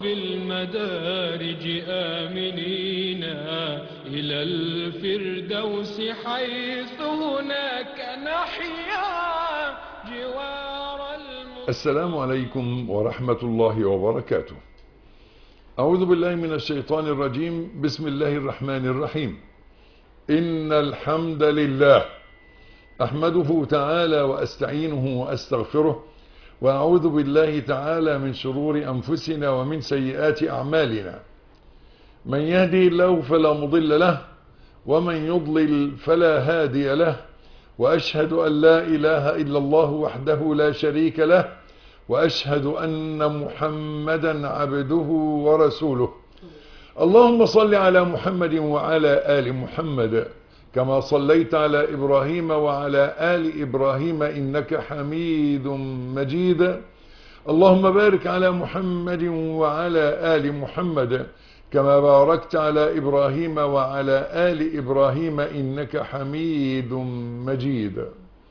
بالمدارج آمنين إلى الفردوس حيث هناك نحيا جوار الم... السلام عليكم ورحمة الله وبركاته أعوذ بالله من الشيطان الرجيم بسم الله الرحمن الرحيم إن الحمد لله أحمده تعالى وأستعينه وأستغفره وأعوذ بالله تعالى من شرور أنفسنا ومن سيئات أعمالنا من يهدي الله فلا مضل له ومن يضلل فلا هادي له وأشهد أن لا إله إلا الله وحده لا شريك له وأشهد أن محمدا عبده ورسوله اللهم صل على محمد وعلى آل محمد كما صليت على إبراهيم وعلى آل إبراهيم إنك حميد مجيد اللهم بارك على محمد وعلى آل محمد كما باركت على إبراهيم وعلى آل إبراهيم إنك حميد مجيد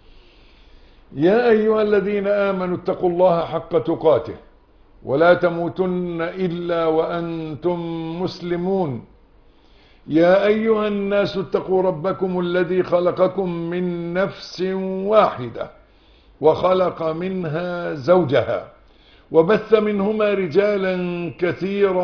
يا أيها الذين آمنوا اتقوا الله حق تقاته ولا تموتن إلا وأنتم مسلمون يا أيها الناس اتقوا ربكم الذي خلقكم من نفس واحدة وخلق منها زوجها وبث منهما رجالا كثيرا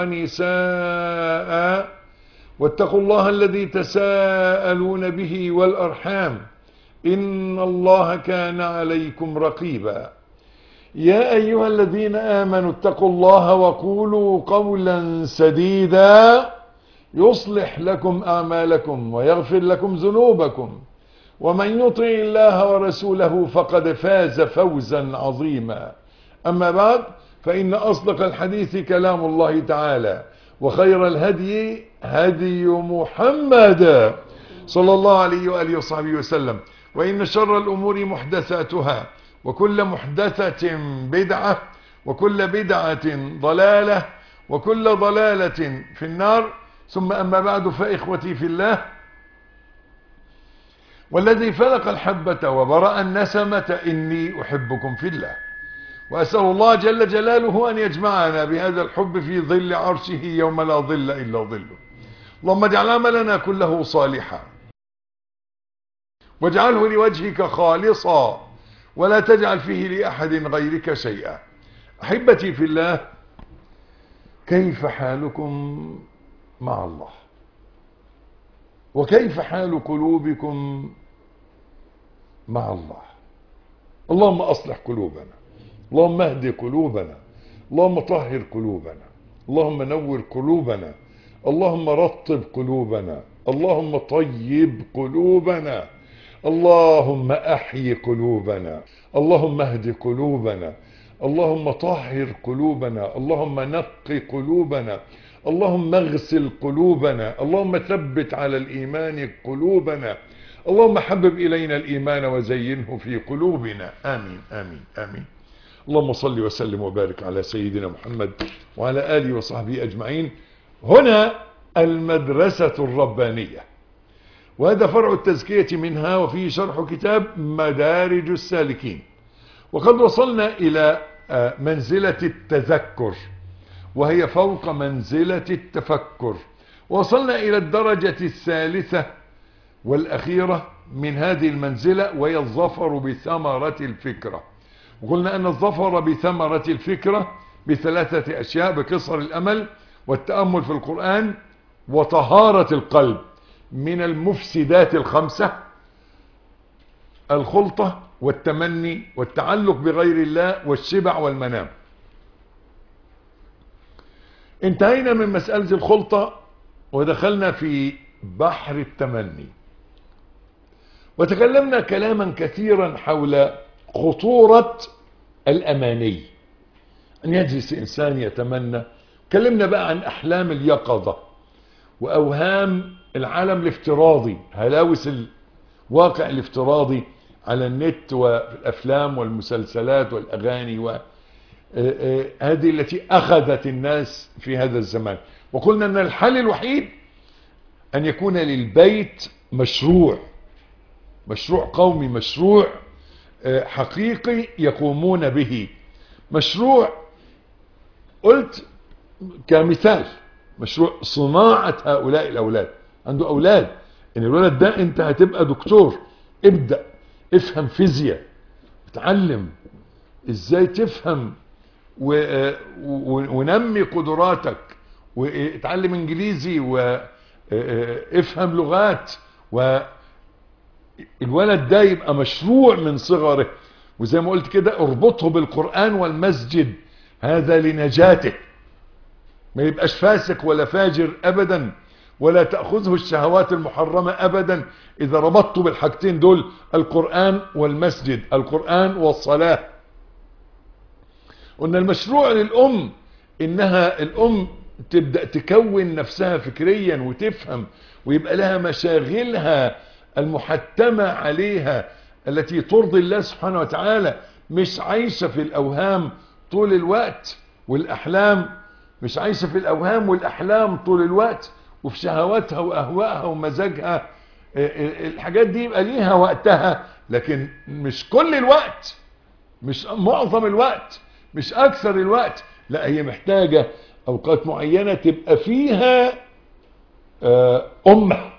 ونساء واتقوا الله الذي تساءلون به والأرحام إن الله كان عليكم رقيبا يا أيها الذين آمنوا اتقوا الله وقولوا قولا سديدا يصلح لكم أعمالكم ويغفر لكم ذنوبكم ومن يطع الله ورسوله فقد فاز فوزا عظيما أما بعد فإن أصدق الحديث كلام الله تعالى وخير الهدي هدي محمد صلى الله عليه وآله وصحبه وسلم وإن شر الأمور محدثاتها وكل محدثة بدعة وكل بدعة ضلالة وكل ضلالة في النار ثم أما بعد فإخوتي في الله والذي فلق الحبة وبرأ النسمة إني أحبكم في الله وأسأل الله جل جلاله أن يجمعنا بهذا الحب في ظل عرشه يوم لا ظل إلا ظله اللهم اجعل عملنا كله صالحا واجعله لوجهك خالصا ولا تجعل فيه لأحد غيرك شيئا أحبتي في الله كيف حالكم مع الله وكيف حال قلوبكم مع الله اللهم أصلح قلوبنا اللهم اهد قلوبنا اللهم طهر قلوبنا اللهم نور قلوبنا اللهم رطب قلوبنا اللهم طيب قلوبنا اللهم احي قلوبنا اللهم اهد قلوبنا اللهم طهر قلوبنا اللهم نقي قلوبنا اللهم اغسل قلوبنا اللهم ثبت على الإيمان قلوبنا اللهم حبب إلينا الإيمان وزينه في قلوبنا آمين آمين آمين اللهم صل وسلم وبارك على سيدنا محمد وعلى آله وصحبه أجمعين هنا المدرسة الربانية وهذا فرع التزكية منها وفيه شرح كتاب مدارج السالكين وقد وصلنا إلى منزلة التذكر وهي فوق منزلة التفكر وصلنا إلى الدرجة الثالثة والأخيرة من هذه المنزلة وهي الظفر بثمرة الفكرة وقلنا أن الظفر بثمرة الفكرة بثلاثة أشياء بقصر الأمل والتأمل في القرآن وطهارة القلب من المفسدات الخمسة الخلطة والتمني والتعلق بغير الله والشبع والمنام انتهينا من مسألة الخلطة ودخلنا في بحر التمني وتكلمنا كلاما كثيرا حول خطورة الأماني أن يجلس إنسان يتمنى تكلمنا بقى عن أحلام اليقظة وأوهام العالم الافتراضي هلاوس الواقع الافتراضي على النت والأفلام والمسلسلات والأغاني و هذه التي أخذت الناس في هذا الزمان وقلنا أن الحل الوحيد أن يكون للبيت مشروع مشروع قومي مشروع حقيقي يقومون به مشروع قلت كمثال مشروع صناعة هؤلاء الأولاد عنده أولاد إن الولد ده أنت هتبقى دكتور ابدأ افهم فيزياء اتعلم ازاي تفهم و... و... ونمي قدراتك واتعلم انجليزي وافهم لغات والولد ده يبقى مشروع من صغره وزي ما قلت كده اربطه بالقرآن والمسجد هذا لنجاته ما يبقاش فاسق ولا فاجر ابدا ولا تأخذه الشهوات المحرمة ابدا اذا ربطته بالحاجتين دول القرآن والمسجد القرآن والصلاة قلنا المشروع للأم إنها الأم تبدأ تكون نفسها فكريا وتفهم ويبقى لها مشاغلها المحتمة عليها التي ترضي الله سبحانه وتعالى مش عايشة في الأوهام طول الوقت والأحلام مش عايشة في الأوهام والأحلام طول الوقت وفي شهواتها وأهوائها ومزاجها الحاجات دي يبقى ليها وقتها لكن مش كل الوقت مش معظم الوقت مش اكثر الوقت لا هي محتاجة اوقات معينة تبقى فيها امة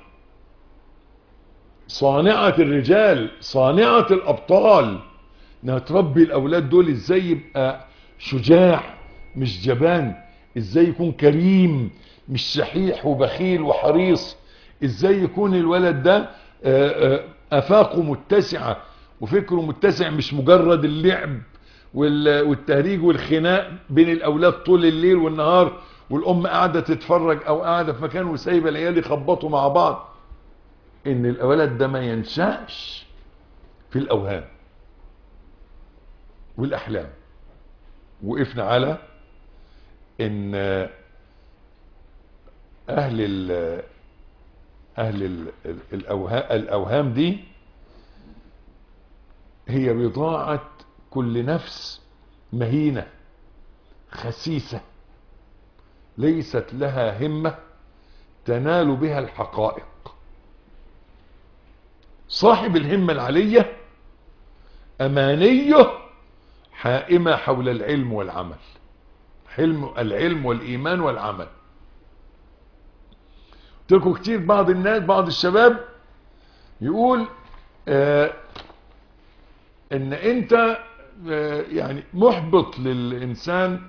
صانعة الرجال صانعة الابطال انها تربي الاولاد دول ازاي يبقى شجاع مش جبان ازاي يكون كريم مش شحيح وبخيل وحريص ازاي يكون الولد ده افاقه متسعة وفكره متسع مش مجرد اللعب والتهريج والخناق بين الاولاد طول الليل والنهار والام قاعدة تتفرج او قاعدة في مكان وسايبة العيال يخبطوا مع بعض ان الولد ده ما ينشأش في الاوهام والاحلام وقفنا على ان اهل ال اهل ال الاوهام, الأوهام دي هي بضاعة كل نفس مهينة خسيسة ليست لها همة تنال بها الحقائق صاحب الهمة العلية أمانيه حائمة حول العلم والعمل حلم العلم والإيمان والعمل تلكوا كتير بعض الناس بعض الشباب يقول آه ان انت آه يعني محبط للانسان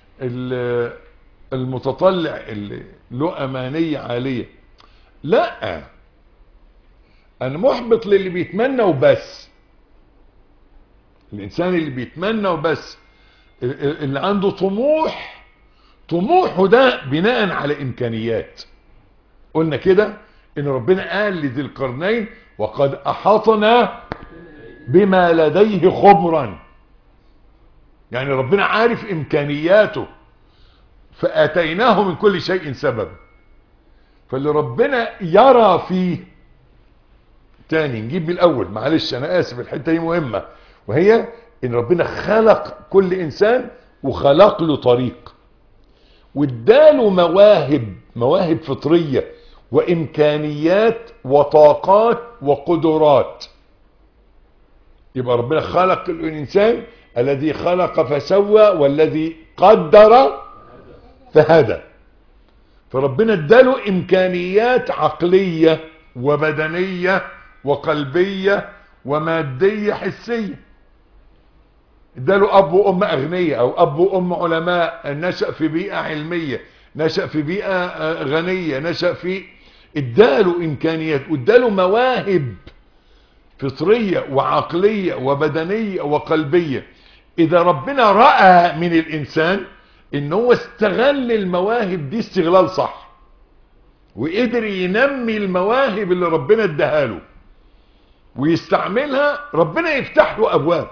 المتطلع اللي له امانية عالية لا انا محبط للي بيتمنى وبس الانسان اللي بيتمنى وبس اللي عنده طموح طموحه ده بناء على امكانيات قلنا كده ان ربنا قال لذي القرنين وقد احاطنا بما لديه خبرا يعني ربنا عارف امكانياته فاتيناه من كل شيء سبب فاللي ربنا يرى فيه تاني نجيب من الاول معلش انا اسف الحته دي مهمه وهي ان ربنا خلق كل انسان وخلق له طريق واداله مواهب مواهب فطريه وامكانيات وطاقات وقدرات يبقى ربنا خلق الانسان الذي خلق فسوى والذي قدر فهدى فربنا اداله امكانيات عقليه وبدنيه وقلبيه وماديه حسيه اداله اب وام اغنياء او اب وام علماء نشأ في بيئة علمية نشأ في بيئة غنية نشأ في اداله امكانيات واداله مواهب فطرية وعقلية وبدنية وقلبية اذا ربنا رأى من الانسان ان هو استغل المواهب دي استغلال صح وقدر ينمي المواهب اللي ربنا اداها له ويستعملها ربنا يفتح له ابواب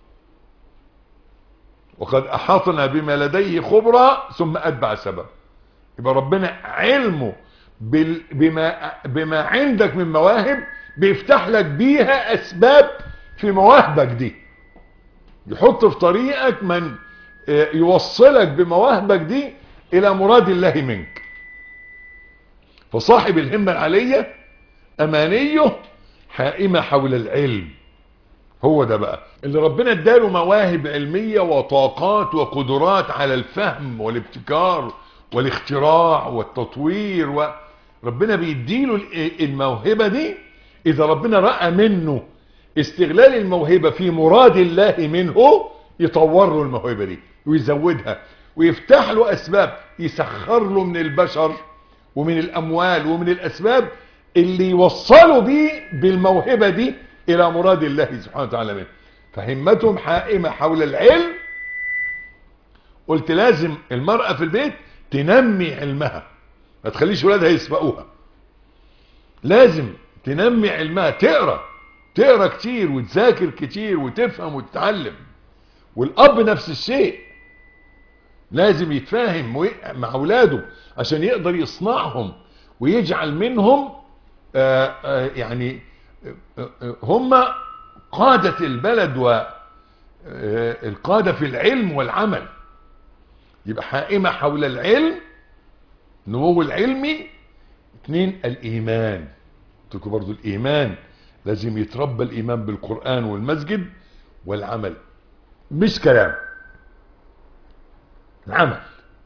وقد احاطنا بما لديه خبرا ثم اتبع سبب يبقى ربنا علمه بما, بما عندك من مواهب بيفتح لك بيها اسباب في مواهبك دي يحط في طريقك من يوصلك بمواهبك دي الى مراد الله منك فصاحب الهمة العالية امانيه حائمة حول العلم هو ده بقى اللي ربنا اداله مواهب علمية وطاقات وقدرات على الفهم والابتكار والاختراع والتطوير وربنا بيديله الموهبة دي اذا ربنا رأى منه استغلال الموهبة في مراد الله منه يطور له الموهبة دي ويزودها ويفتح له اسباب يسخر له من البشر ومن الاموال ومن الاسباب اللي يوصلوا بيه بالموهبة دي الى مراد الله سبحانه وتعالى منه فهمتهم حائمة حول العلم قلت لازم المرأة في البيت تنمي علمها ما تخليش ولادها يسبقوها لازم تنمي علمها تقرأ تقرأ كتير وتذاكر كتير وتفهم وتتعلم والاب نفس الشيء لازم يتفاهم مع اولاده عشان يقدر يصنعهم ويجعل منهم آآ آآ يعني هم قادة البلد والقادة في العلم والعمل يبقى حائمة حول العلم نمو العلمي اثنين الايمان تقول برضو الايمان لازم يتربى الايمان بالقرآن والمسجد والعمل مش كلام العمل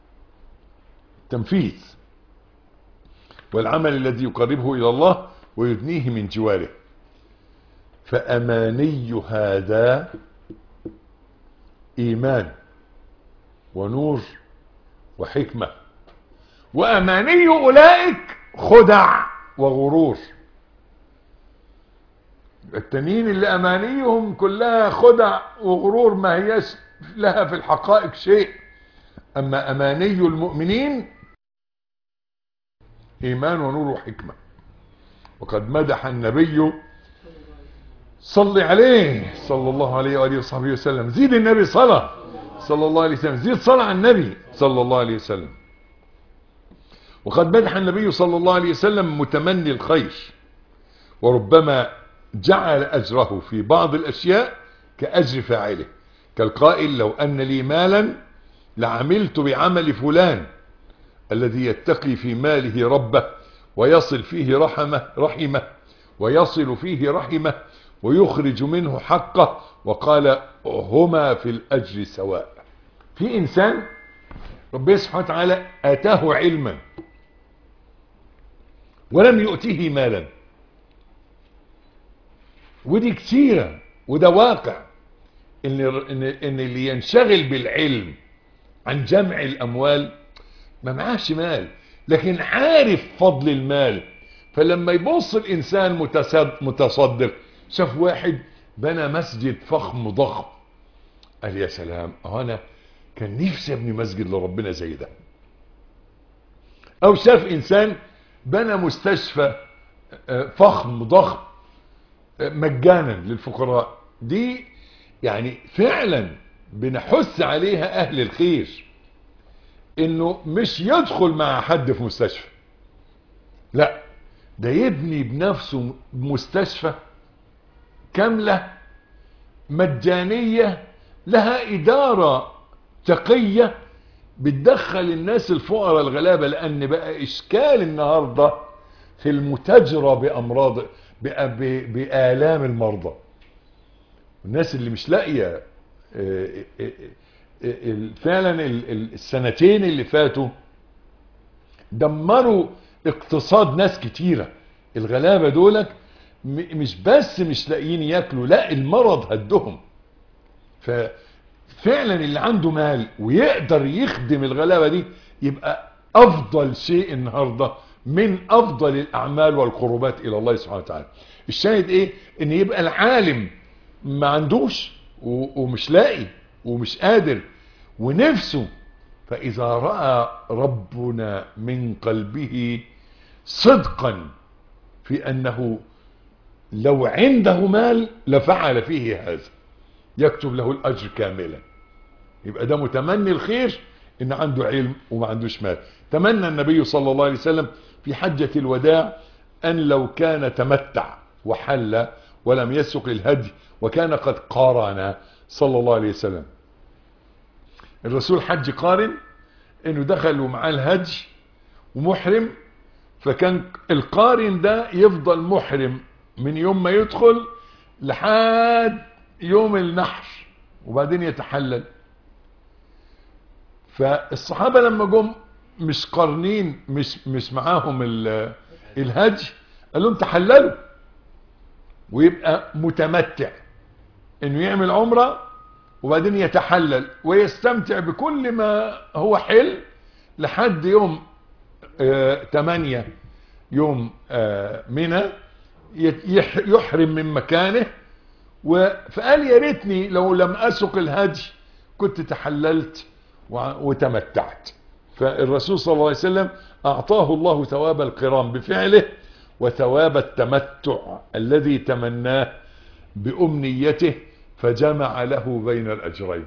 تنفيذ والعمل الذي يقربه الى الله ويدنيه من جواره فاماني هذا ايمان ونور وحكمة واماني اولئك خدع وغرور التانيين اللي امانيهم كلها خدع وغرور ما هيش لها في الحقائق شيء اما اماني المؤمنين ايمان ونور وحكمة وقد مدح النبي صل عليه صلى الله عليه وآله وصحبه وسلم زيد النبي صلاة صلى الله عليه وسلم زيد صلاة على النبي صلى الله عليه وسلم وقد مدح النبي صلى الله عليه وسلم متمني الخير وربما جعل أجره في بعض الأشياء كأجر فاعله كالقائل لو أن لي مالا لعملت بعمل فلان الذي يتقي في ماله ربه ويصل فيه رحمه رحمه ويصل فيه رحمه ويخرج منه حقه وقال هما في الأجر سواء في إنسان ربنا سبحانه وتعالى آتاه علما ولم يؤتيه مالا ودي كتيرة وده واقع إن, إن, إن اللي ينشغل بالعلم عن جمع الأموال ما معاش مال لكن عارف فضل المال فلما يبص الإنسان متصدق شاف واحد بنى مسجد فخم ضخم قال يا سلام انا كان نفسي ابني مسجد لربنا زي ده او شاف انسان بنى مستشفى فخم ضخم مجانا للفقراء دي يعني فعلا بنحث عليها اهل الخير انه مش يدخل مع حد في مستشفى لا ده يبني بنفسه مستشفى كاملة مجانية لها إدارة تقية بتدخل الناس الفقراء الغلابة لأن بقى إشكال النهاردة في المتاجرة بأمراض بآلام المرضى الناس اللي مش لاقية فعلا السنتين اللي فاتوا دمروا اقتصاد ناس كتيرة الغلابة دولك مش بس مش لاقيين ياكلوا لا المرض هدهم ففعلا اللي عنده مال ويقدر يخدم الغلابة دي يبقى افضل شيء النهاردة من افضل الاعمال والقربات الى الله سبحانه وتعالى الشاهد ايه ان يبقى العالم ما عندوش ومش لاقي ومش قادر ونفسه فاذا رأى ربنا من قلبه صدقا في انه لو عنده مال لفعل فيه هذا يكتب له الاجر كاملا يبقى ده متمني الخير ان عنده علم وما عندوش مال تمنى النبي صلى الله عليه وسلم في حجة الوداع ان لو كان تمتع وحل ولم يسق الهدي وكان قد قارن صلى الله عليه وسلم الرسول حج قارن انه دخل ومعاه الهدي ومحرم فكان القارن ده يفضل محرم من يوم ما يدخل لحد يوم النحر وبعدين يتحلل فالصحابة لما جم مش قرنين مش مش معاهم ال- الهدي قال لهم تحللوا ويبقى متمتع انه يعمل عمره وبعدين يتحلل ويستمتع بكل ما هو حل لحد يوم آه 8 يوم آه منى يت- يح- يحرم من مكانه و- فقال يا ريتني لو لم اسق الهدي كنت تحللت وع- وتمتعت فالرسول صلى الله عليه وسلم اعطاه الله ثواب القران بفعله وثواب التمتع الذي تمناه بامنيته فجمع له بين الاجرين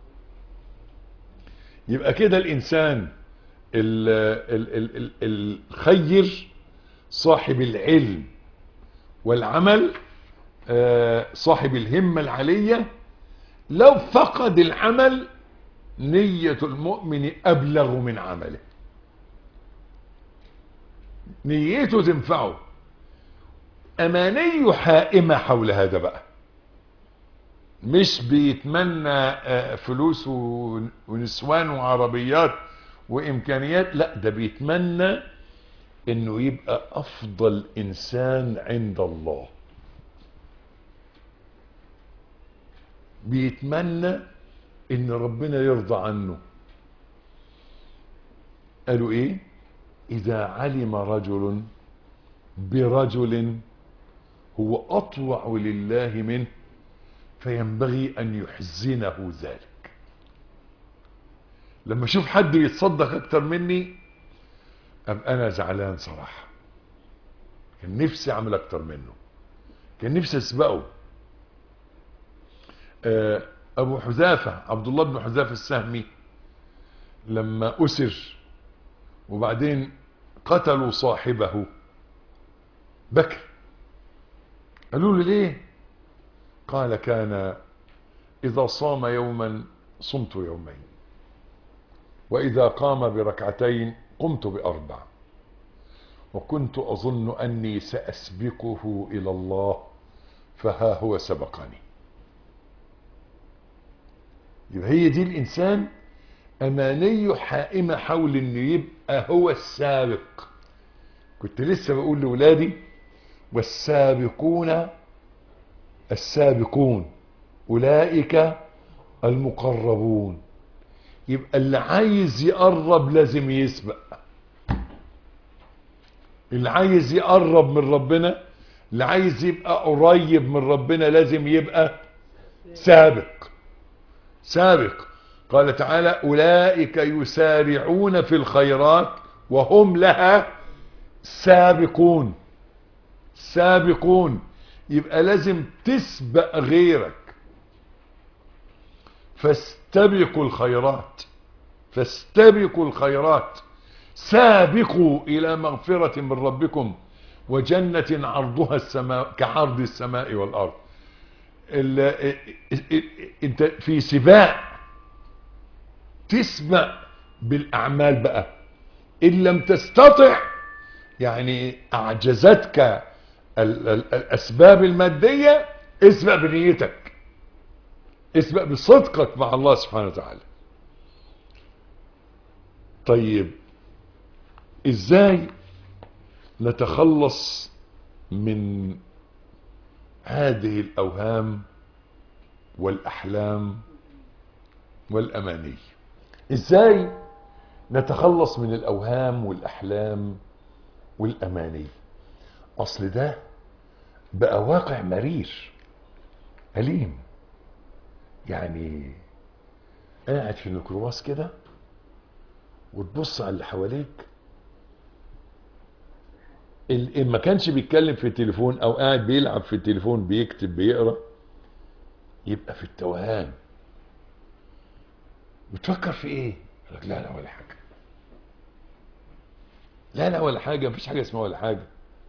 يبقى كده الانسان ال ال ال ال الخير صاحب العلم والعمل آه، صاحب الهمة العالية لو فقد العمل نية المؤمن أبلغ من عمله نيته تنفعه أماني حائمة حول هذا بقى مش بيتمنى آه، فلوس و- ونسوان وعربيات وإمكانيات لا ده بيتمنى انه يبقى افضل انسان عند الله بيتمنى ان ربنا يرضى عنه قالوا ايه اذا علم رجل برجل هو اطوع لله منه فينبغي ان يحزنه ذلك لما اشوف حد يتصدق اكتر مني ابقى انا زعلان صراحه كان نفسي اعمل اكتر منه كان نفسي اسبقه آه، ابو حذافه عبد الله بن حذافه السهمي لما اسر وبعدين قتلوا صاحبه بكى قالوا له ليه قال كان اذا صام يوما صمت يومين واذا قام بركعتين قمت باربع وكنت اظن اني ساسبقه الى الله فها هو سبقني يبقى هي دي الانسان اماني حائمه حول انه يبقى هو السابق كنت لسه بقول لاولادي والسابقون السابقون اولئك المقربون يبقى اللي عايز يقرب لازم يسبق اللي عايز يقرب من ربنا اللي عايز يبقى قريب من ربنا لازم يبقى سابق سابق قال تعالى أولئك يسارعون في الخيرات وهم لها سابقون سابقون يبقى لازم تسبق غيرك فاستبقوا الخيرات فاستبقوا الخيرات سابقوا إلى مغفرة من ربكم وجنة عرضها السماء كعرض السماء والأرض ال- انت في سباق تسبق بالأعمال بقى إن لم تستطع يعني أعجزتك ال- ال- الأسباب المادية اسبق بنيتك اسبق بصدقك مع الله سبحانه وتعالى طيب ازاي نتخلص من هذه الاوهام والاحلام والاماني ازاي نتخلص من الاوهام والاحلام والاماني اصل ده بقى واقع مرير اليم يعني قاعد في الميكروباص كده وتبص على اللي حواليك ال- ما كانش بيتكلم في التليفون او قاعد بيلعب في التليفون بيكتب بيقرا يبقى في التوهان بتفكر في ايه يقول لك لا لا ولا حاجه لا لا ولا حاجه مفيش حاجه اسمها ولا حاجه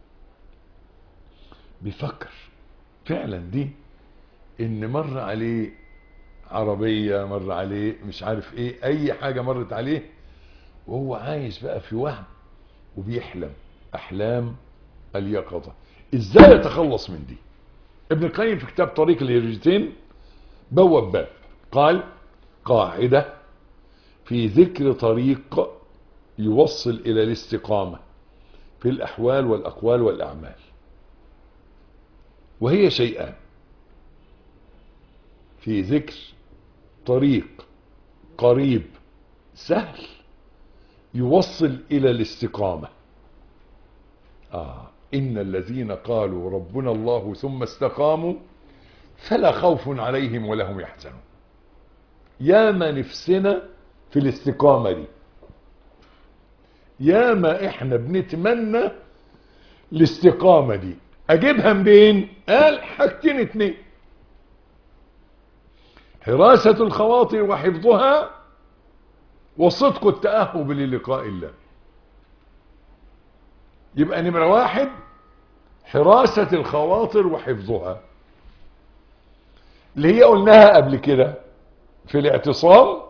بيفكر فعلا دي ان مر عليه عربيه مر عليه مش عارف ايه اي حاجه مرت عليه وهو عايش بقى في وهم وبيحلم احلام اليقظه ازاي يتخلص من دي ابن القيم في كتاب طريق الهجرتين بوب باب قال قاعده في ذكر طريق يوصل إلى الاستقامة في الأحوال والأقوال والأعمال وهي شيئان في ذكر طريق قريب سهل يوصل إلى الاستقامة آه إن الذين قالوا ربنا الله ثم استقاموا فلا خوف عليهم ولا هم يحزنون يا ما نفسنا في الاستقامة دي يا ما احنا بنتمنى الاستقامة دي اجيبها منين قال حاجتين اتنين حراسة الخواطر وحفظها وصدق التأهب للقاء الله يبقى نمرة واحد حراسة الخواطر وحفظها اللي هي قلناها قبل كده في الاعتصام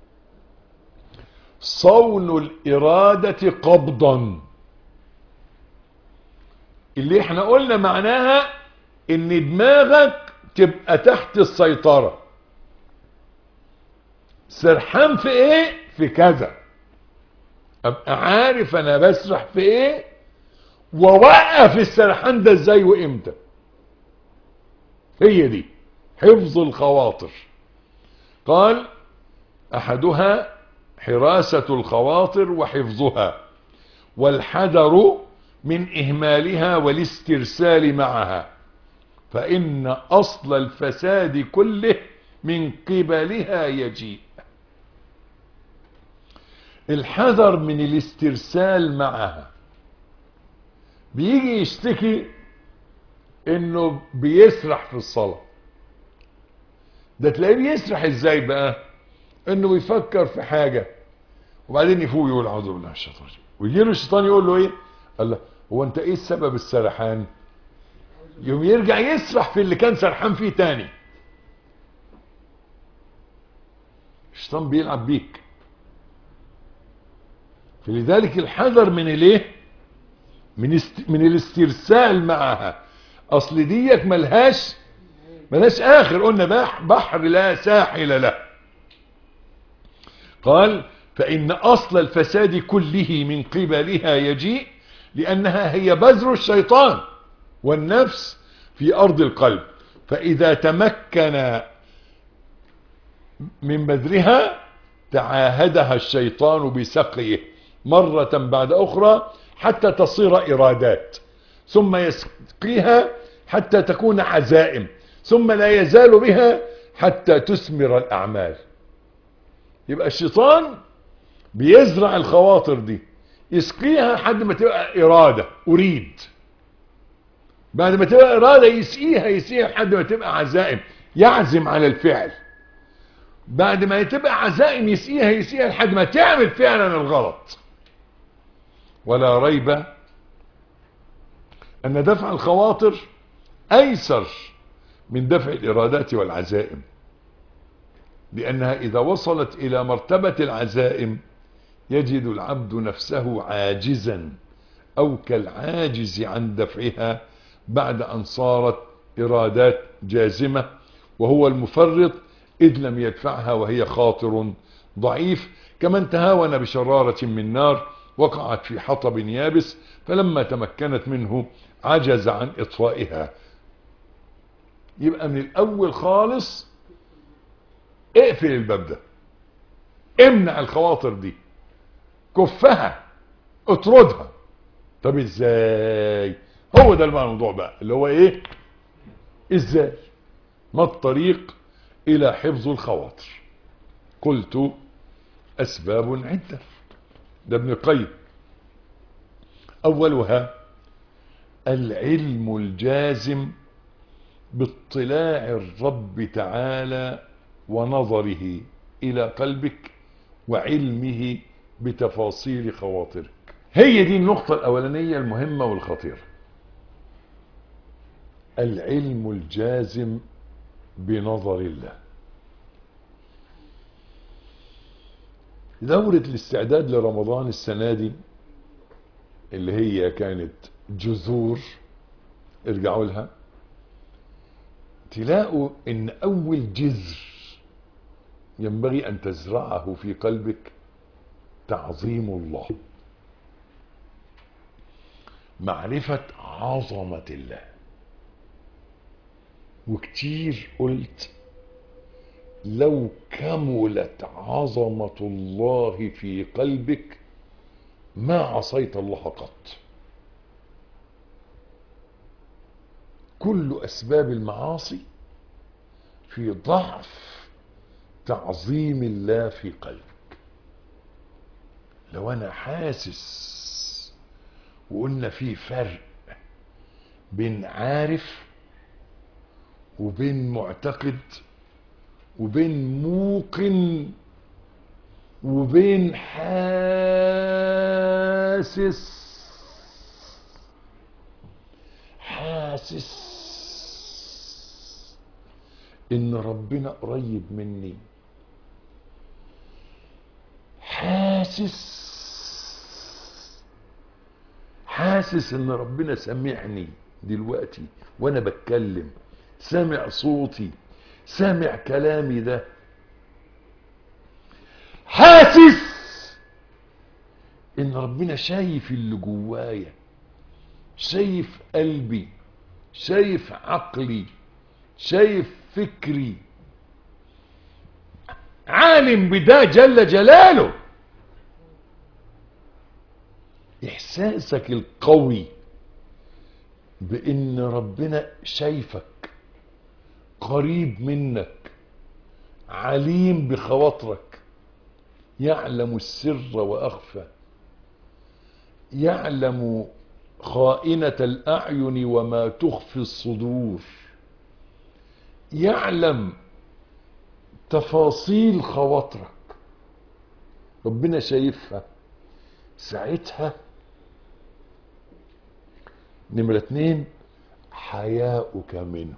صون الإرادة قبضا اللي احنا قلنا معناها ان دماغك تبقى تحت السيطرة سرحان في ايه في كذا ابقى عارف انا بسرح في ايه ووقف السرحان ده ازاي وامتى هي دي حفظ الخواطر قال احدها حراسة الخواطر وحفظها والحذر من إهمالها والاسترسال معها فإن أصل الفساد كله من قبلها يجيء الحذر من الاسترسال معها بيجي يشتكي انه بيسرح في الصلاة ده تلاقيه بيسرح ازاي بقى انه بيفكر في حاجة وبعدين يفوق يقول اعوذ بالله من الشيطان الرجيم ويجي له الشيطان يقول له ايه قال له هو انت ايه السبب السرحان يوم يرجع يسرح في اللي كان سرحان فيه تاني الشيطان بيلعب بيك فلذلك الحذر من الايه من است... من الاسترسال معها اصل ديك ملهاش ملهاش اخر قلنا بح... بحر لا ساحل له قال فإن أصل الفساد كله من قبلها يجيء لأنها هي بذر الشيطان والنفس في أرض القلب فإذا تمكن من بذرها تعاهدها الشيطان بسقيه مرة بعد أخرى حتى تصير إرادات ثم يسقيها حتى تكون عزائم ثم لا يزال بها حتى تثمر الأعمال يبقى الشيطان بيزرع الخواطر دي يسقيها لحد ما تبقى إرادة أريد بعد ما تبقى إرادة يسقيها يسقيها لحد ما تبقى عزائم يعزم على الفعل بعد ما تبقى عزائم يسقيها يسقيها لحد ما تعمل فعلا الغلط ولا ريب أن دفع الخواطر أيسر من دفع الإرادات والعزائم لأنها إذا وصلت إلى مرتبة العزائم يجد العبد نفسه عاجزا أو كالعاجز عن دفعها بعد أن صارت إرادات جازمة وهو المفرط إذ لم يدفعها وهي خاطر ضعيف كمن تهاون بشرارة من نار وقعت في حطب يابس فلما تمكنت منه عجز عن إطفائها يبقى من الأول خالص اقفل الباب ده امنع الخواطر دي كفها اطردها طب ازاي هو ده بقى الموضوع بقى اللي هو ايه ازاي ما الطريق الى حفظ الخواطر قلت اسباب عدة ده ابن القيم اولها العلم الجازم باطلاع الرب تعالى ونظره الى قلبك وعلمه بتفاصيل خواطرك هي دي النقطة الاولانية المهمة والخطيرة العلم الجازم بنظر الله دورة الاستعداد لرمضان السنة دي اللي هي كانت جذور ارجعوا لها تلاقوا ان اول جذر ينبغي ان تزرعه في قلبك تعظيم الله معرفة عظمة الله وكتير قلت لو كملت عظمة الله في قلبك ما عصيت الله قط كل أسباب المعاصي في ضعف تعظيم الله في قلبك لو أنا حاسس وقلنا في فرق بين عارف وبين معتقد وبين موقن وبين حاسس حاسس ان ربنا قريب مني حاسس حاسس ان ربنا سمعني دلوقتي وانا بتكلم سامع صوتي سامع كلامي ده حاسس ان ربنا شايف اللي جوايا شايف قلبي شايف عقلي شايف فكري عالم بده جل جلاله احساسك القوي بان ربنا شايفك قريب منك عليم بخواطرك يعلم السر واخفى يعلم خائنة الأعين وما تخفي الصدور يعلم تفاصيل خواطرك ربنا شايفها ساعتها نمرة اتنين حياؤك منه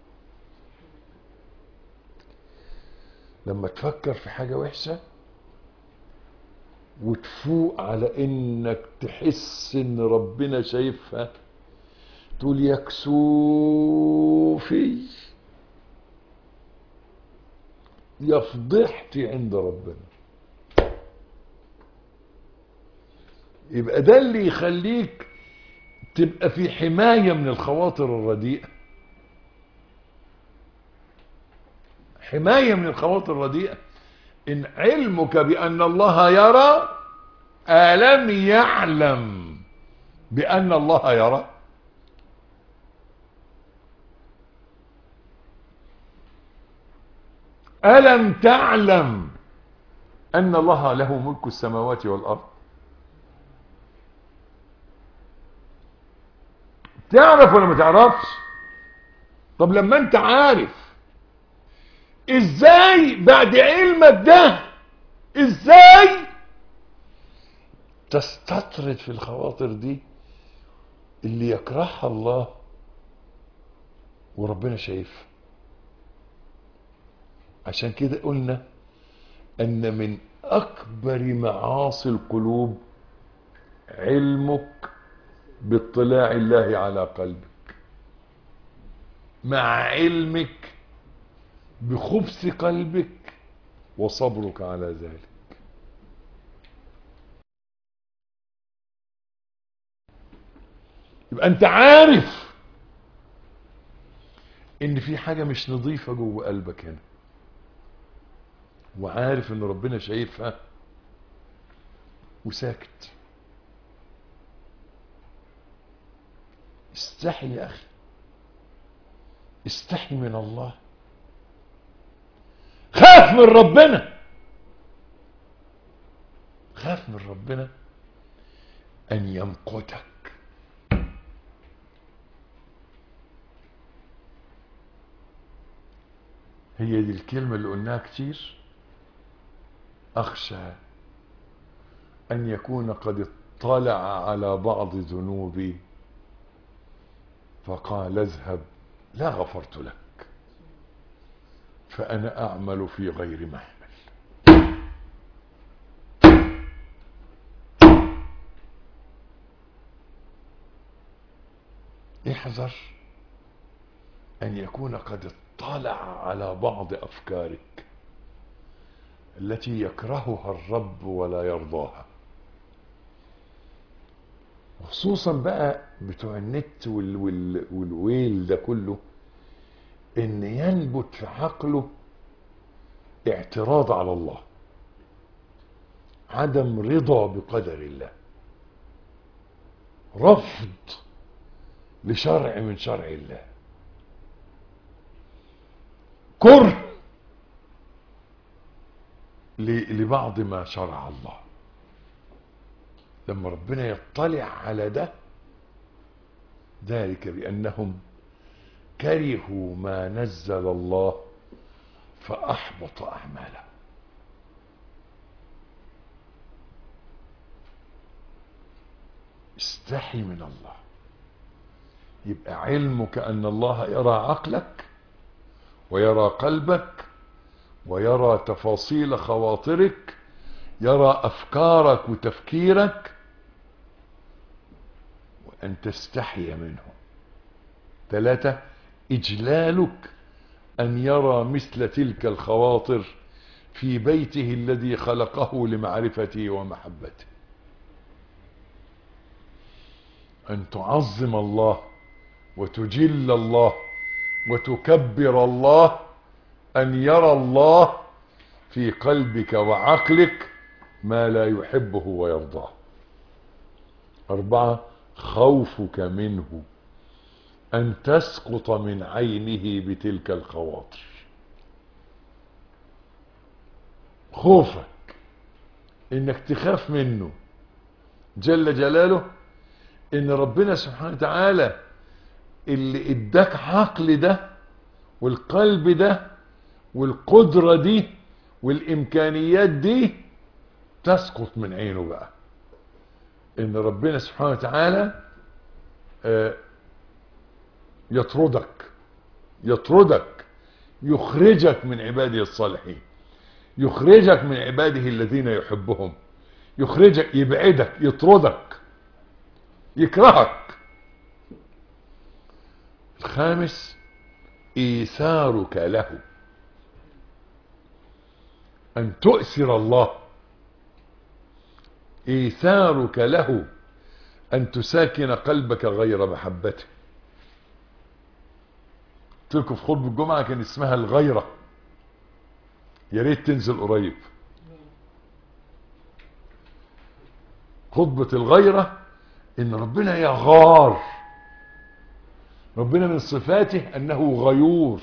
لما تفكر في حاجة وحشة وتفوق على انك تحس ان ربنا شايفها تقول يا كسوفي يا فضحتي عند ربنا يبقى ده اللي يخليك تبقى في حماية من الخواطر الرديئة حماية من الخواطر الرديئة إن علمك بأن الله يرى ألم يعلم بأن الله يرى ألم تعلم أن الله له ملك السماوات والأرض تعرف ولا ما تعرفش طب لما انت عارف ازاي بعد علمك ده ازاي تستطرد في الخواطر دي اللي يكرهها الله وربنا شايفها عشان كده قلنا ان من اكبر معاصي القلوب علمك باطلاع الله على قلبك مع علمك بخبث قلبك وصبرك على ذلك يبقى انت عارف ان في حاجة مش نظيفة جوه قلبك هنا وعارف ان ربنا شايفها وساكت استحي يا اخي استحي من الله خاف من ربنا خاف من ربنا ان يمقتك هي دي الكلمة اللي قلناها كتير أخشى أن يكون قد اطلع على بعض ذنوبي فقال اذهب لا غفرت لك فأنا أعمل في غير محمل احذر أن يكون قد اطلع على بعض أفكارك التي يكرهها الرب ولا يرضاها خصوصا بقى بتوع النت وال وال والويل ده كله ان ينبت في عقله اعتراض على الله عدم رضا بقدر الله رفض لشرع من شرع الله كره ل- لبعض ما شرع الله لما ربنا يطلع على ده ذلك بأنهم كرهوا ما نزل الله فأحبط أعمالهم استحي من الله يبقى علمك أن الله يرى عقلك ويرى قلبك ويرى تفاصيل خواطرك يرى أفكارك وتفكيرك وأن تستحي منه ثلاثة إجلالك أن يرى مثل تلك الخواطر في بيته الذي خلقه لمعرفته ومحبته أن تعظم الله وتجل الله وتكبر الله أن يرى الله في قلبك وعقلك ما لا يحبه ويرضاه أربعة خوفك منه أن تسقط من عينه بتلك الخواطر خوفك انك تخاف منه جل جلاله ان ربنا سبحانه وتعالى اللي اداك عقل ده والقلب ده والقدرة دي والامكانيات دي تسقط من عينه بقى ان ربنا سبحانه وتعالى آه، يطردك يطردك يخرجك من عباده الصالحين يخرجك من عباده الذين يحبهم يخرجك يبعدك يطردك يكرهك الخامس ايثارك له ان تؤثر الله ايثارك له ان تساكن قلبك غير محبته قلت لكم في خطبه الجمعه كان اسمها الغيره يا ريت تنزل قريب خطبه الغيره ان ربنا يغار ربنا من صفاته انه غيور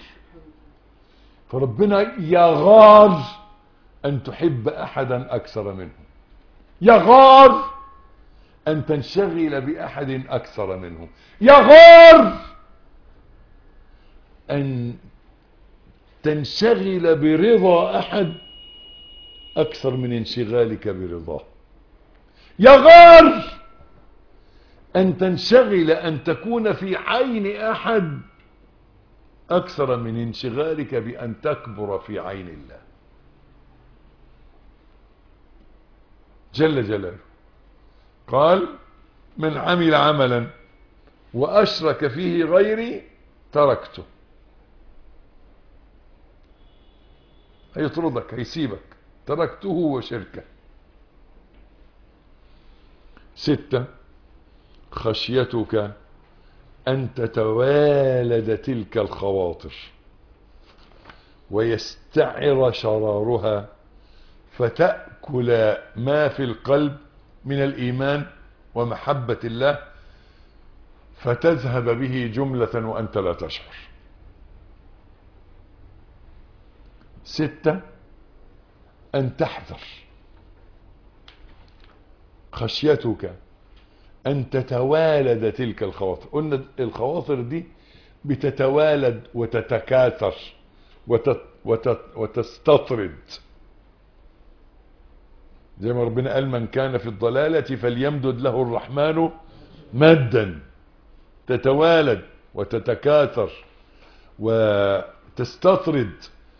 فربنا يغار ان تحب احدا اكثر منه يغار ان تنشغل باحد اكثر منه يغار ان تنشغل برضا احد اكثر من انشغالك برضاه يغار ان تنشغل ان تكون في عين احد اكثر من انشغالك بان تكبر في عين الله جل جلاله قال من عمل عملا واشرك فيه غيري تركته هيطردك هيسيبك تركته وشركه ستة خشيتك أن تتوالد تلك الخواطر ويستعر شرارها فتأكل ما في القلب من الإيمان ومحبة الله فتذهب به جملة وأنت لا تشعر ستة أن تحذر خشيتك أن تتوالد تلك الخواطر قلنا الخواطر دي بتتوالد وتتكاثر وتت وتت وتستطرد زي ما ربنا قال من كان في الضلالة فليمدد له الرحمن مدا تتوالد وتتكاثر وتستطرد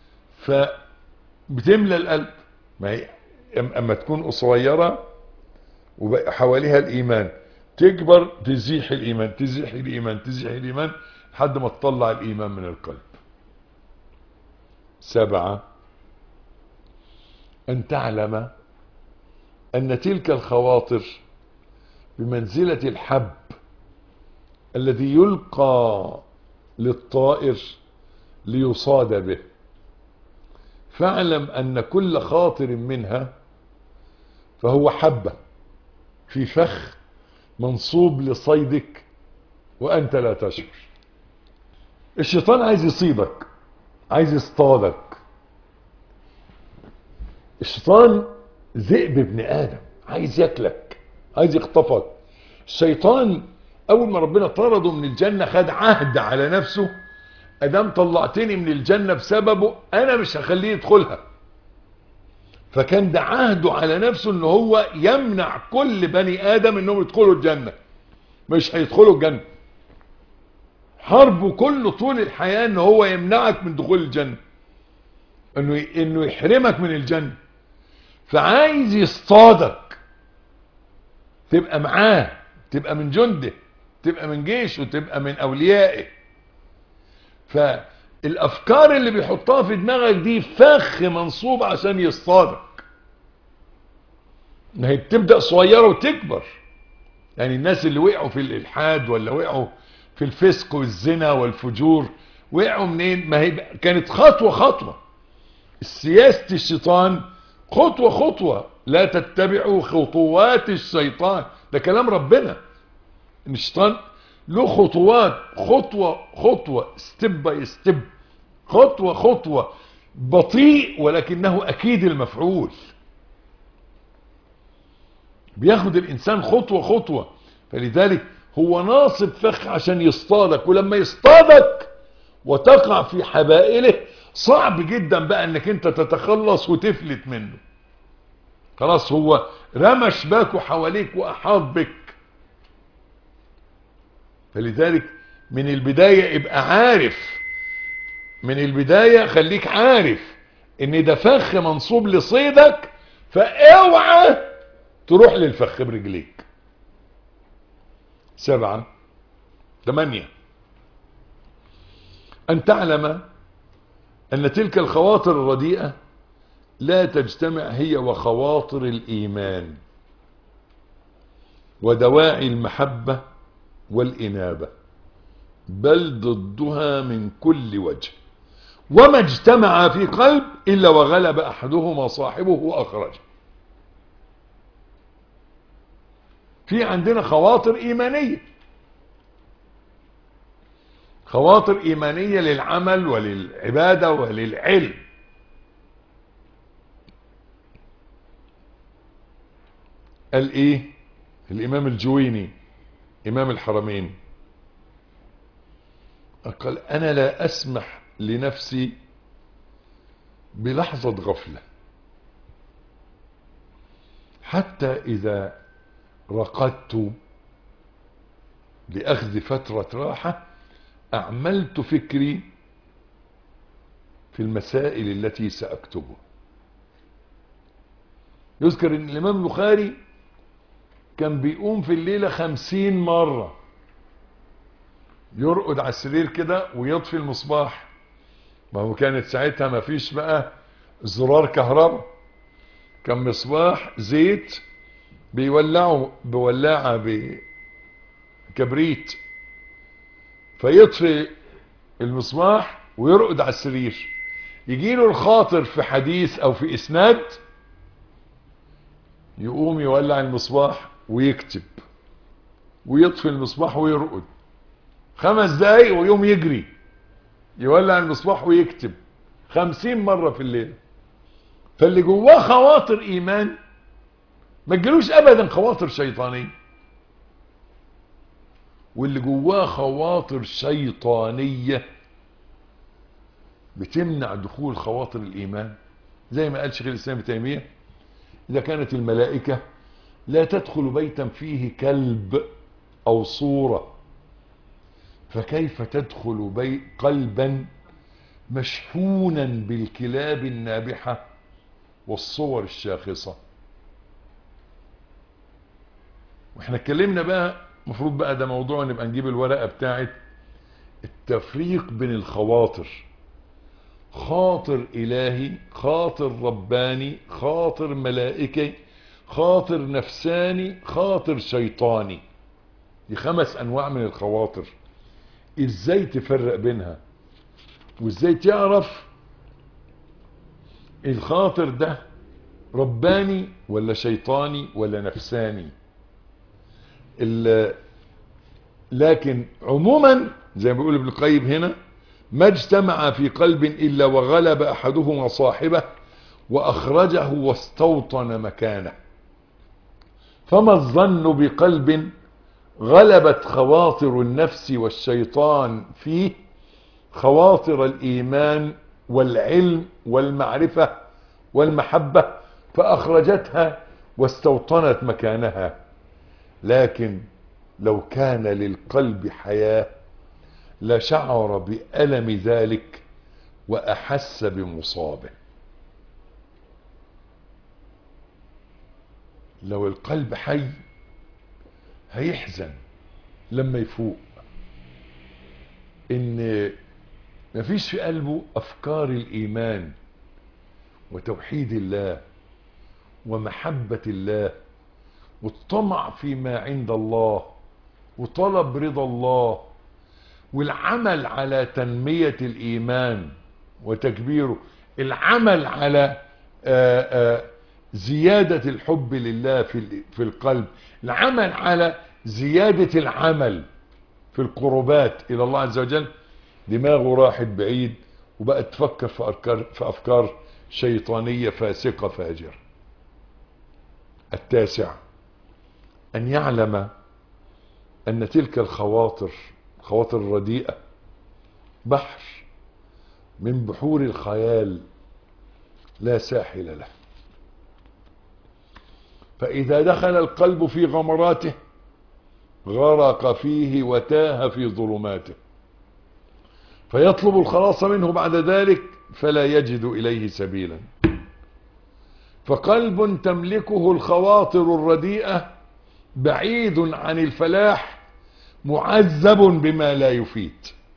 فبتملى القلب ما هي اما تكون قصيره وحواليها الايمان تكبر تزيح الايمان تزيح الايمان تزيح الايمان لحد ما تطلع الايمان من القلب سبعة أن تعلم أن تلك الخواطر بمنزلة الحب الذي يلقى للطائر ليصاد به فاعلم أن كل خاطر منها فهو حبة في فخ منصوب لصيدك وأنت لا تشعر الشيطان عايز يصيدك عايز يصطادك الشيطان ذئب ابن آدم عايز ياكلك عايز يخطفك الشيطان أول ما ربنا طرده من الجنة خد عهد على نفسه أدام طلعتني من الجنة بسببه أنا مش هخليه يدخلها فكان ده عهده على نفسه ان هو يمنع كل بني ادم انهم يدخلوا الجنة مش هيدخلوا الجنة حربه كله طول الحياة ان هو يمنعك من دخول الجنة انه انه يحرمك من الجنة فعايز يصطادك تبقى معاه تبقى من جنده تبقى من جيشه تبقى من اوليائه فالافكار اللي بيحطها في دماغك دي فخ منصوب عشان يصطادك ما هي بتبدا صغيره وتكبر يعني الناس اللي وقعوا في الالحاد ولا وقعوا في الفسق والزنا والفجور وقعوا منين ما هي كانت خطوه خطوه سياسه الشيطان خطوه خطوه لا تتبعوا خطوات الشيطان ده كلام ربنا ان الشيطان له خطوات خطوة خطوة ستيب باي ستيب خطوة خطوة بطيء ولكنه أكيد المفعول بياخد الإنسان خطوة خطوة فلذلك هو ناصب فخ عشان يصطادك ولما يصطادك وتقع في حبائله صعب جدا بقى انك انت تتخلص وتفلت منه خلاص هو رمى شباكه حواليك واحاط بك فلذلك من البداية ابقى عارف من البداية خليك عارف ان ده فخ منصوب لصيدك فاوعى تروح للفخ برجليك سبعة ثمانية ان تعلم ان تلك الخواطر الرديئة لا تجتمع هي وخواطر الايمان ودواعي المحبة والإنابة بل ضدها من كل وجه وما اجتمع في قلب إلا وغلب أحدهما صاحبه وأخرجه في عندنا خواطر إيمانية خواطر إيمانية للعمل وللعبادة وللعلم قال إيه الإمام الجويني إمام الحرمين قال أنا لا أسمح لنفسي بلحظة غفلة حتى إذا رقدت لأخذ فترة راحة أعملت فكري في المسائل التي سأكتبها يذكر أن الإمام البخاري كان بيقوم في الليلة خمسين مرة يرقد على السرير كده ويطفي المصباح ما هو كانت ساعتها ما فيش بقى زرار كهرباء كان مصباح زيت بيولعه بولاعة بكبريت فيطفي المصباح ويرقد على السرير يجيله الخاطر في حديث او في اسناد يقوم يولع المصباح ويكتب ويطفي المصباح ويرقد خمس دقايق ويوم يجري يولع المصباح ويكتب خمسين مرة في الليل فاللي جواه خواطر ايمان ما تجيلوش ابدا خواطر شيطانية واللي جواه خواطر شيطانية بتمنع دخول خواطر الايمان زي ما قال شيخ الاسلام ابن تيميه اذا كانت الملائكه لا تدخل بيتا فيه كلب او صوره فكيف تدخل بي قلبا مشحونا بالكلاب النابحه والصور الشاخصه واحنا اتكلمنا بقى المفروض بقى ده موضوع نبقى نجيب الورقه بتاعت التفريق بين الخواطر خاطر إلهي خاطر رباني خاطر ملائكي خاطر نفساني خاطر شيطاني دي خمس أنواع من الخواطر إزاي تفرق بينها وإزاي تعرف الخاطر ده رباني ولا شيطاني ولا نفساني لكن عموما زي ما بيقول ابن القيم هنا ما اجتمع في قلب إلا وغلب أحدهما صاحبه وأخرجه واستوطن مكانه فما الظن بقلب غلبت خواطر النفس والشيطان فيه خواطر الإيمان والعلم والمعرفة والمحبة فأخرجتها واستوطنت مكانها لكن لو كان للقلب حياة لشعر بألم ذلك وأحس بمصابه لو القلب حي هيحزن لما يفوق ان مفيش في قلبه افكار الايمان وتوحيد الله ومحبة الله والطمع فيما عند الله وطلب رضا الله والعمل على تنمية الإيمان وتكبيره العمل على آآ آآ زيادة الحب لله في في القلب العمل على زيادة العمل في القربات إلى الله عز وجل دماغه راحت بعيد وبقت تفكر في أفكار, في أفكار شيطانية فاسقة فاجرة التاسع أن يعلم أن تلك الخواطر الخواطر الرديئة بحر من بحور الخيال لا ساحل له فإذا دخل القلب في غمراته غرق فيه وتاه في ظلماته فيطلب الخلاص منه بعد ذلك فلا يجد إليه سبيلا فقلب تملكه الخواطر الرديئة بعيد عن الفلاح معذب بما لا يفيد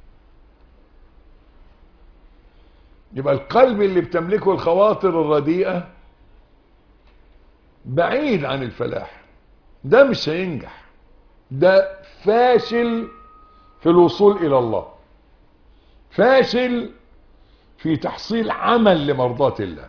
يبقى القلب اللي بتملكه الخواطر الرديئة بعيد عن الفلاح ده مش هينجح ده فاشل في الوصول الى الله فاشل في تحصيل عمل لمرضاة الله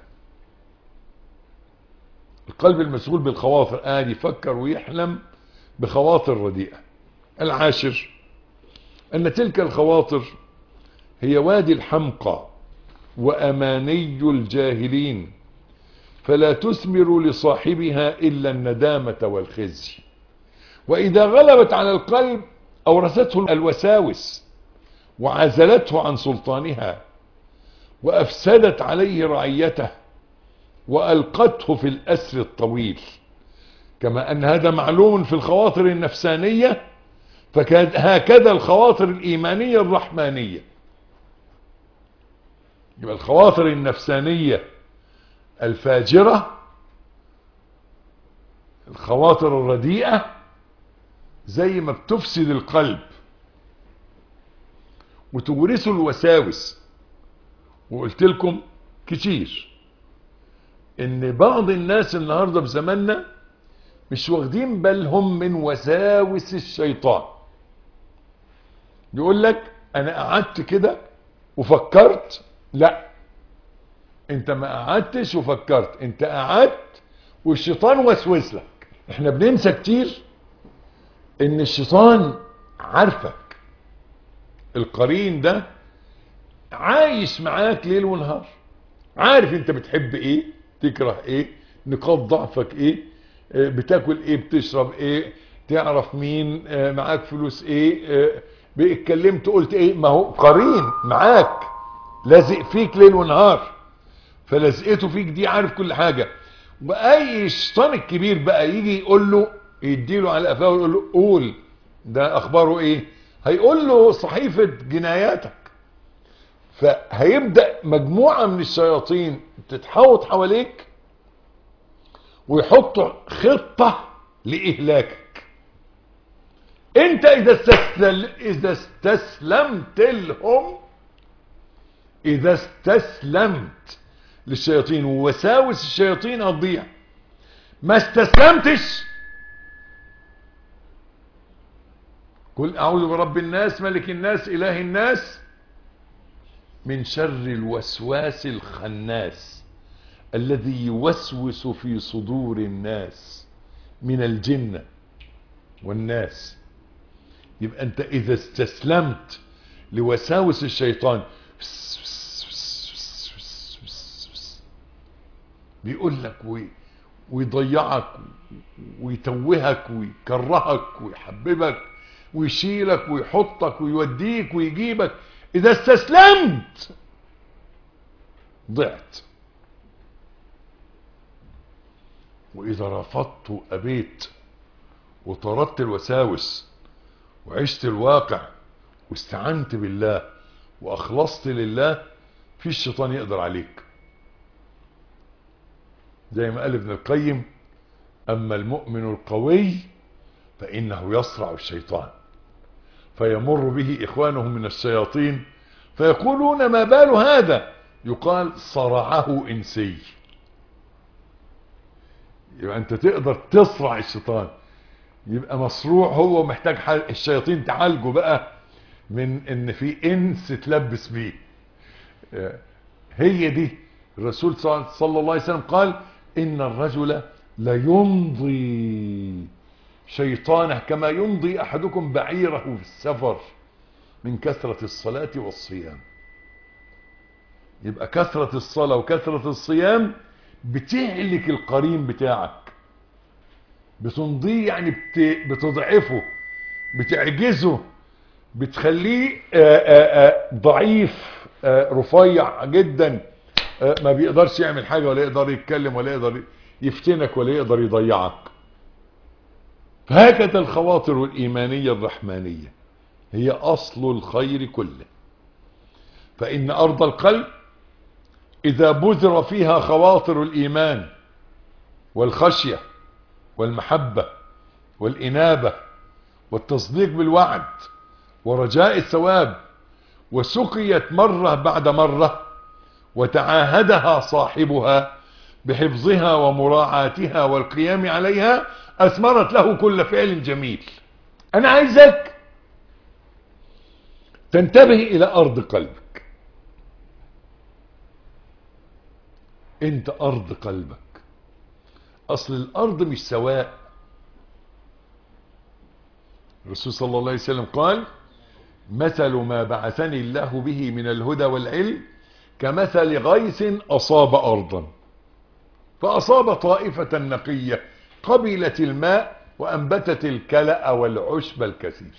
القلب المشغول بالخواطر قاعد يفكر ويحلم بخواطر رديئة العاشر ان تلك الخواطر هي وادي الحمقى واماني الجاهلين فلا تثمر لصاحبها الا الندامة والخزي واذا غلبت على القلب اورثته الوساوس وعزلته عن سلطانها وافسدت عليه رعيته والقته في الاسر الطويل كما ان هذا معلوم في الخواطر النفسانية فهكذا الخواطر الايمانية الرحمانية يبقى الخواطر النفسانية الفاجرة الخواطر الرديئة زي ما بتفسد القلب وتورثه الوساوس وقلت لكم كتير ان بعض الناس النهاردة في زماننا مش واخدين بالهم من وساوس الشيطان يقول لك انا قعدت كده وفكرت لا انت ما قعدتش وفكرت انت قعدت والشيطان وسوس لك احنا بننسى كتير ان الشيطان عارفك القرين ده عايش معاك ليل ونهار عارف انت بتحب ايه تكره ايه نقاط ضعفك ايه اه بتاكل ايه بتشرب ايه تعرف مين اه معاك فلوس ايه اه اتكلمت قلت ايه ما هو قرين معاك لازق فيك ليل ونهار فلزقته فيك دي عارف كل حاجة واي شيطان الكبير بقى يجي يقول له يديله على قفاه ويقول له قول ده اخباره ايه هيقول له صحيفة جناياتك فهيبدأ مجموعة من الشياطين تتحوط حواليك ويحطوا خطة لإهلاكك انت اذا استسل... اذا استسلمت لهم اذا استسلمت للشياطين ووساوس الشياطين هتضيع ما استسلمتش قل اعوذ برب الناس ملك الناس اله الناس من شر الوسواس الخناس الذي يوسوس في صدور الناس من الجنة والناس يبقى انت اذا استسلمت لوساوس الشيطان بيقول لك وي ويضيعك ويتوهك ويكرهك ويحببك ويشيلك ويحطك ويوديك ويجيبك اذا استسلمت ضعت واذا رفضت ابيت وطردت الوساوس وعشت الواقع واستعنت بالله واخلصت لله في الشيطان يقدر عليك زي ما قال ابن القيم اما المؤمن القوي فانه يصرع الشيطان فيمر به اخوانه من الشياطين فيقولون ما بال هذا يقال صرعه انسي يبقى انت تقدر تصرع الشيطان يبقى مصروع هو محتاج الشياطين تعالجه بقى من ان في انس تلبس بيه هي دي الرسول صلى الله عليه وسلم قال ان الرجل ليمضي شيطانه كما يمضي احدكم بعيره في السفر من كثرة الصلاة والصيام يبقى كثرة الصلاة وكثرة الصيام بتهلك القرين بتاعك بتمضيه يعني بت... بتضعفه بتعجزه بتخليه آآ آآ ضعيف آآ رفيع جدا ما بيقدرش يعمل حاجة ولا يقدر يتكلم ولا يقدر يفتنك ولا يقدر يضيعك فهكذا الخواطر الإيمانية الرحمانية هي أصل الخير كله فإن أرض القلب إذا بذر فيها خواطر الإيمان والخشية والمحبة والإنابة والتصديق بالوعد ورجاء الثواب وسقيت مرة بعد مرة وتعاهدها صاحبها بحفظها ومراعاتها والقيام عليها أثمرت له كل فعل جميل أنا عايزك تنتبه إلى أرض قلبك أنت أرض قلبك أصل الأرض مش سواء الرسول صلى الله عليه وسلم قال مثل ما بعثني الله به من الهدى والعلم كمثل غيث أصاب أرضا فأصاب طائفة نقية قبلت الماء وأنبتت الكلأ والعشب الكثير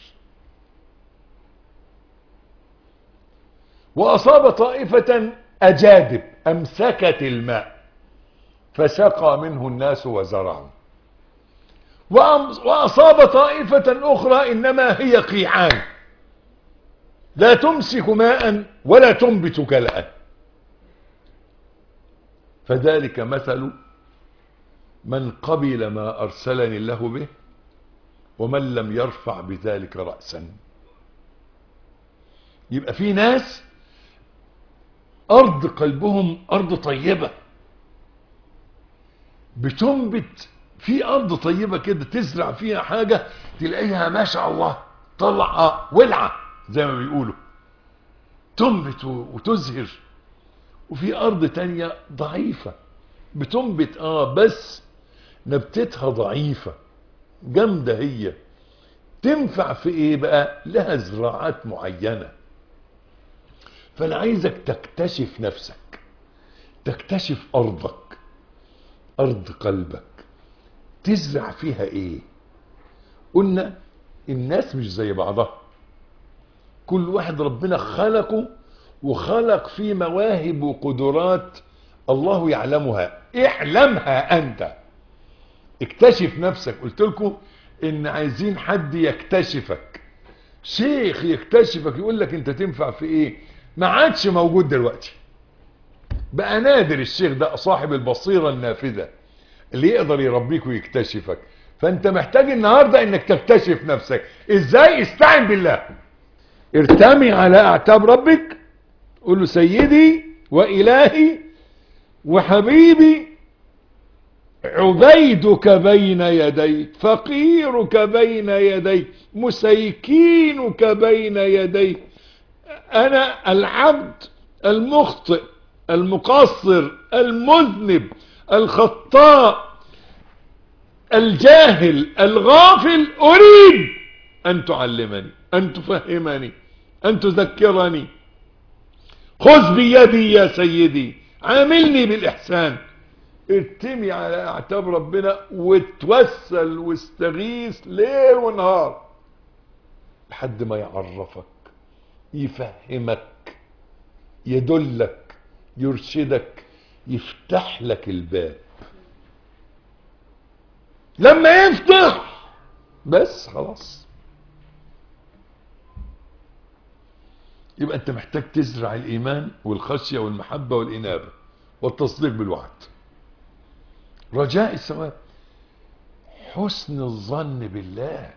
وأصاب طائفة أجادب أمسكت الماء فسقى منه الناس وزرعوا وأصاب طائفة أخرى إنما هي قيعان لا تمسك ماء ولا تنبت كلأ فذلك مثل من قبل ما أرسلني الله به ومن لم يرفع بذلك رأسا يبقى في ناس أرض قلبهم أرض طيبة بتنبت في أرض طيبة كده تزرع فيها حاجة تلاقيها ما شاء الله طلعة ولعة زي ما بيقولوا تنبت وتزهر وفي أرض تانية ضعيفة بتنبت آه بس نبتتها ضعيفة جامدة هي تنفع في ايه بقى لها زراعات معينة فانا عايزك تكتشف نفسك تكتشف ارضك ارض قلبك تزرع فيها ايه قلنا الناس مش زي بعضها كل واحد ربنا خلقه وخلق فيه مواهب وقدرات الله يعلمها اعلمها انت اكتشف نفسك قلت لكم ان عايزين حد يكتشفك شيخ يكتشفك يقول لك انت تنفع في ايه ما عادش موجود دلوقتي بقى نادر الشيخ ده صاحب البصيرة النافذة اللي يقدر يربيك ويكتشفك فانت محتاج النهاردة انك تكتشف نفسك ازاي استعن بالله ارتمي على اعتاب ربك قول له سيدي وإلهي وحبيبي عبيدك بين يديك فقيرك بين يديك مسيكينك بين يديك أنا العبد المخطئ المقصر المذنب الخطاء الجاهل الغافل أريد أن تعلمني أن تفهمني أن تذكرني خذ بيدي يا سيدي عاملني بالإحسان ارتمي على اعتاب ربنا وتوسل واستغيث ليل ونهار لحد ما يعرفك يفهمك يدلك يرشدك يفتح لك الباب لما يفتح بس خلاص يبقى انت محتاج تزرع الايمان والخشيه والمحبه والانابه والتصديق بالوعد رجاء الثواب حسن الظن بالله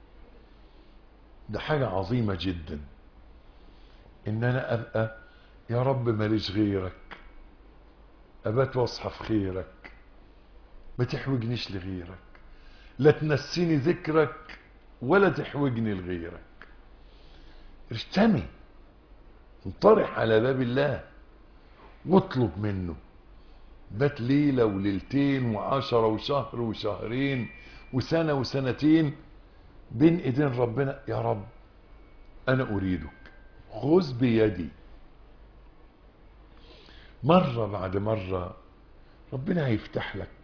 ده حاجة عظيمة جدا ان انا ابقى يا رب ماليش غيرك ابات واصحى في خيرك ما تحوجنيش لغيرك لا تنسيني ذكرك ولا تحوجني لغيرك ارتمي انطرح على باب الله واطلب منه بات ليلة وليلتين وعشرة وشهر وشهرين وسنة وسنتين بين ايدين ربنا يا رب انا اريدك خذ بيدي مرة بعد مرة ربنا هيفتح لك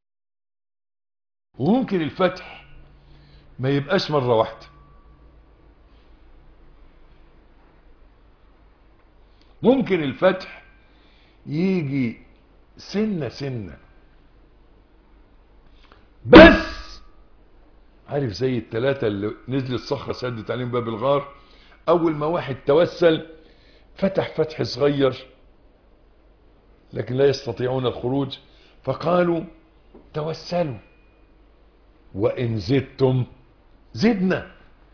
وممكن الفتح ما يبقاش مرة واحدة ممكن الفتح يجي سنة سنة بس عارف زي التلاتة اللي نزلت صخرة سدت عليهم باب الغار أول ما واحد توسل فتح فتح صغير لكن لا يستطيعون الخروج فقالوا توسلوا وإن زدتم زدنا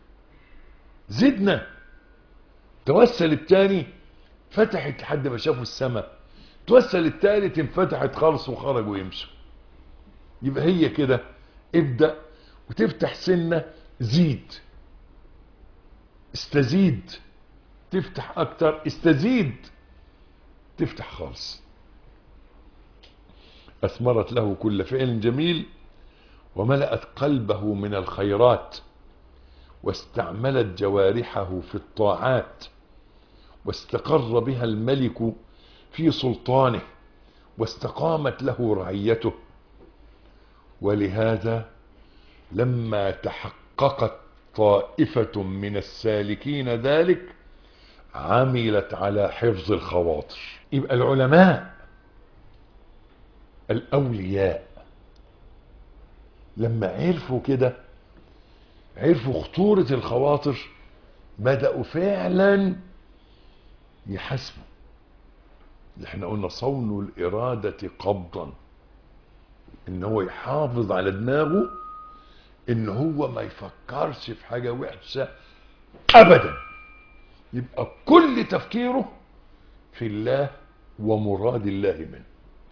زدنا توسل التاني فتحت لحد ما شافوا السماء توسل التالت انفتحت خالص وخرجوا يمشوا يبقى هي كده ابدأ وتفتح سنة زيد استزيد تفتح اكتر استزيد تفتح خالص اثمرت له كل فعل جميل وملأت قلبه من الخيرات واستعملت جوارحه في الطاعات واستقر بها الملك في سلطانه واستقامت له رعيته ولهذا لما تحققت طائفة من السالكين ذلك عملت على حفظ الخواطر يبقى العلماء الأولياء لما عرفوا كده عرفوا خطورة الخواطر بدأوا فعلا يحاسبوا اللي احنا قلنا صون الإرادة قبضا ان هو يحافظ على دماغه ان هو ما يفكرش في حاجة وحشة ابدا يبقى كل تفكيره في الله ومراد الله منه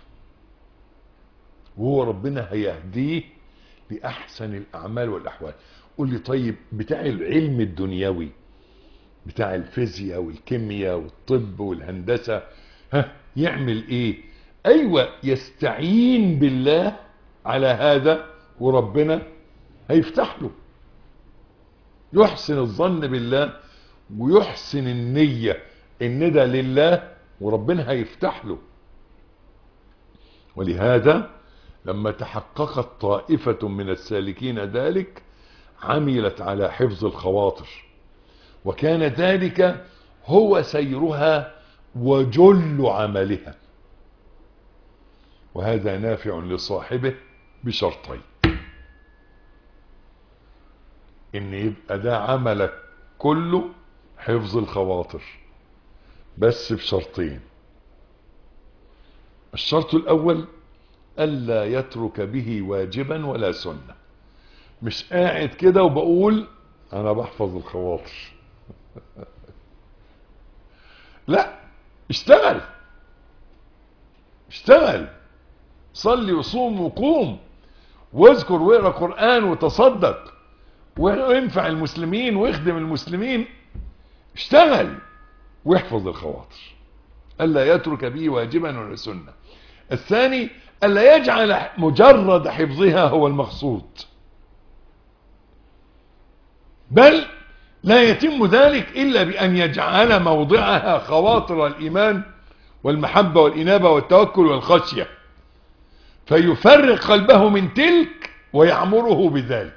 وهو ربنا هيهديه لأحسن الأعمال والأحوال قول لي طيب بتاع العلم الدنيوي بتاع الفيزياء والكيمياء والطب والهندسة ها يعمل ايه ايوه يستعين بالله على هذا وربنا هيفتح له يحسن الظن بالله ويحسن النية ان ده لله وربنا هيفتح له ولهذا لما تحققت طائفة من السالكين ذلك عملت على حفظ الخواطر وكان ذلك هو سيرها وجل عملها وهذا نافع لصاحبه بشرطين ان يبقى ده عملك كله حفظ الخواطر بس بشرطين الشرط الاول الا يترك به واجبا ولا سنة مش قاعد كده وبقول انا بحفظ الخواطر لا اشتغل اشتغل صلي وصوم وقوم واذكر واقرا قرآن وتصدق وينفع المسلمين ويخدم المسلمين اشتغل واحفظ الخواطر ألا يترك به واجبا ولا سنة الثاني ألا يجعل مجرد حفظها هو المقصود بل لا يتم ذلك إلا بأن يجعل موضعها خواطر الإيمان والمحبة والإنابة والتوكل والخشية فيفرق قلبه من تلك ويعمره بذلك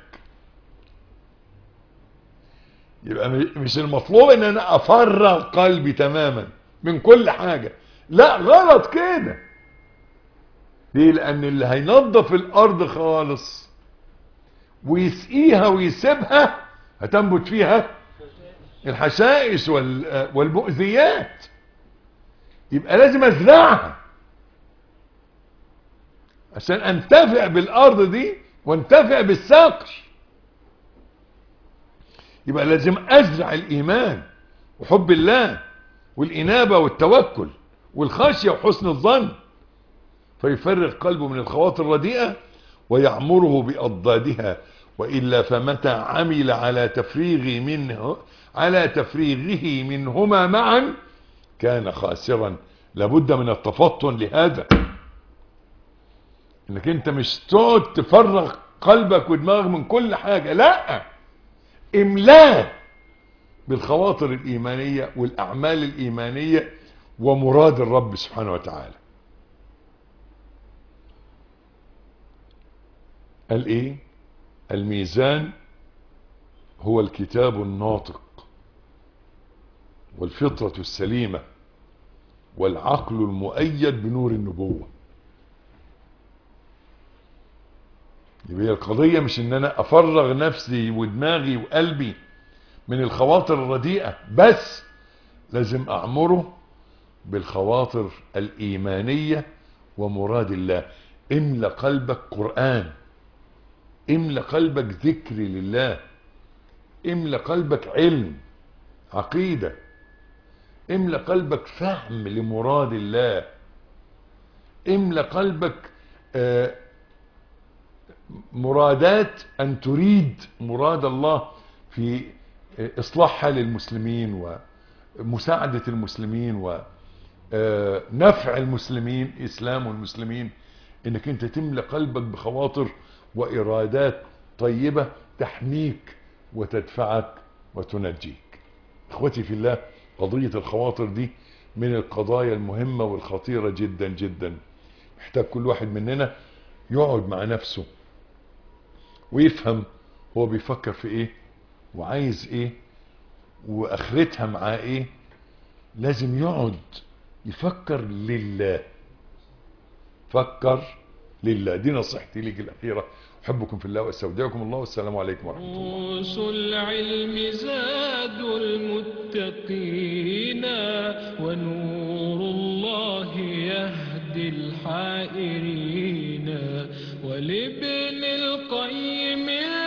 يبقى مش المطلوب ان انا افرغ قلبي تماما من كل حاجة لا غلط كده ليه لان اللي هينظف الارض خالص ويسقيها ويسيبها هتنبت فيها الحشائش والمؤذيات يبقى لازم ازرعها عشان انتفع بالارض دي وانتفع بالساقي يبقى لازم ازرع الايمان وحب الله والانابة والتوكل والخشية وحسن الظن فيفرغ قلبه من الخواطر الرديئة ويعمره بأضدادها وإلا فمتى عمل على تفريغ منه على تفريغه منهما معا كان خاسرا لابد من التفطن لهذا انك انت مش تقعد تفرغ قلبك ودماغك من كل حاجة لا املاه بالخواطر الايمانية والاعمال الايمانية ومراد الرب سبحانه وتعالى قال ايه الميزان هو الكتاب الناطق والفطرة السليمة والعقل المؤيد بنور النبوة يبقى القضية مش ان انا افرغ نفسي ودماغي وقلبي من الخواطر الرديئة بس لازم اعمره بالخواطر الايمانية ومراد الله املى قلبك قرآن املى قلبك ذكر لله املى قلبك علم عقيدة املى قلبك فهم لمراد الله املى قلبك آه مرادات ان تريد مراد الله في اصلاح حال المسلمين ومساعدة المسلمين ونفع المسلمين اسلام المسلمين انك انت تملى قلبك بخواطر وارادات طيبة تحميك وتدفعك وتنجيك اخوتي في الله قضية الخواطر دي من القضايا المهمة والخطيرة جدا جدا محتاج كل واحد مننا يقعد مع نفسه ويفهم هو بيفكر في ايه وعايز ايه واخرتها معاه ايه لازم يقعد يفكر لله فكر لله دي نصيحتي ليك الاخيره احبكم في الله واستودعكم الله والسلام عليكم ورحمه الله دروس العلم زاد المتقين ونور الله يهدي الحائرين ولابن القيم